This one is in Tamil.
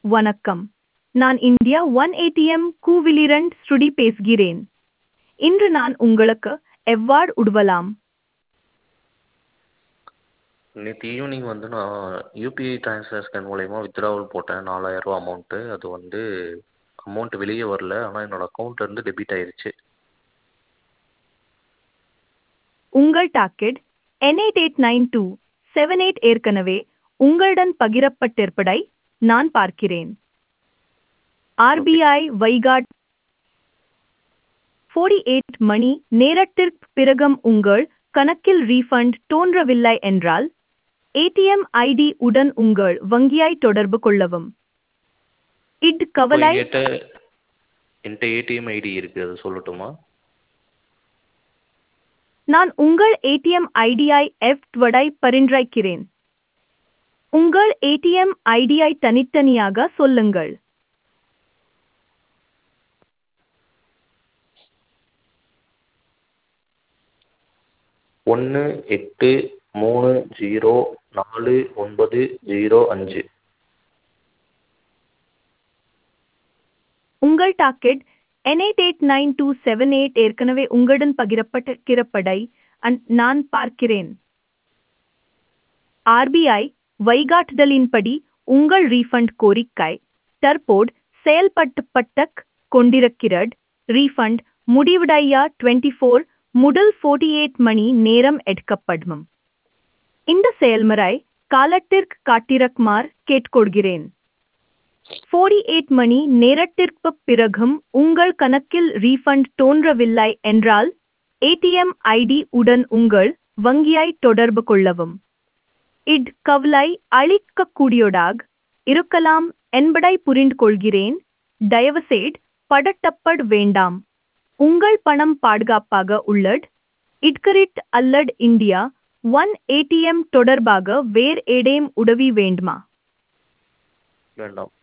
வணக்கம் நான் இந்தியா ஒன் ஏடிஎம் கூவிலிரண்ட் ஸ்ருடி பேசுகிறேன் இன்று நான் உங்களுக்கு எவ்வாறு உதவலாம் நேற்று ஈவினிங் வந்து நான் யூபிஐ டிரான்சாக்ஷன் மூலயமா வித்ட்ராவல் போட்டேன் நாலாயிரரூவா அமௌண்ட்டு அது வந்து அமௌண்ட் வெளியே வரல ஆனால் என்னோடய அக்கௌண்ட்லேருந்து டெபிட் ஆயிருச்சு உங்கள் docket N eight eight nine two seven eight ஏற்கனவே உங்களுடன் பகிரப்பட்டிருப்பதை நான் பார்க்கிறேன் ஆர்பிஐ வைகாட் ஃபோர்டி எயிட் மணி நேரத்திற்கு பிறகும் உங்கள் கணக்கில் ரீஃபண்ட் தோன்றவில்லை என்றால் ஏடிஎம் ஐடி உடன் உங்கள் வங்கியை தொடர்பு கொள்ளவும் இட் கவலை என்கிட்ட என்கிட்ட ஏடிஎம் ஐடி இருக்குது அது சொல்லட்டுமா நான் உங்கள் ஏடிஎம் ஐடியை எஃப் வடை பரிந்துரைக்கிறேன் உங்கள் ஏடிஎம் ஐடியை தனித்தனியாக சொல்லுங்கள் ஒன்று எட்டு மூணு ஜீரோ நாலு ஒன்பது ஜீரோ அஞ்சு உங்கள் docket N eight eight nine two seven eight ஏற்கனவே உங்களுடன் பகிரப்பட்டிருப்பதை அன்- நான் பார்க்கிறேன் ஆர்பிஐ வழிகாட்டுதலின்படி உங்கள் ரீஃபண்ட் கோரிக்கை தற்போது செயல்படுத்தப்பட்டு கொண்டிருக்கிறது ரீஃபண்ட் முடிவடைய டுவெண்ட்டி ஃபோர் முதல் ஃபோர்ட்டி எயிட் மணி நேரம் எடுக்கப்படும் இந்த செயல்முறை காலத்திற்கு காட்டிரக்குமாறு கேட்டுக்கொள்கிறேன் ஃபோர்டி எயிட் மணி நேரத்திற்குப் பிறகும் உங்கள் கணக்கில் ரீஃபண்ட் தோன்றவில்லை என்றால் ஏடிஎம் ஐடி உடன் உங்கள் வங்கியை தொடர்பு கொள்ளவும் இட் கவலை அளிக்கக்கூடியதாக இருக்கலாம் என்பதை புரிந்து கொள்கிறேன் தயவுசெய்து படட்டப்பட வேண்டாம் உங்கள் பணம் பாதுகாப்பாக உள்ளது இட்கரிட் அல்லது இந்தியா ஒன் ஏடிஎம் தொடர்பாக வேறு ஏதேனும் உதவி வேண்டுமா வேண்டாம்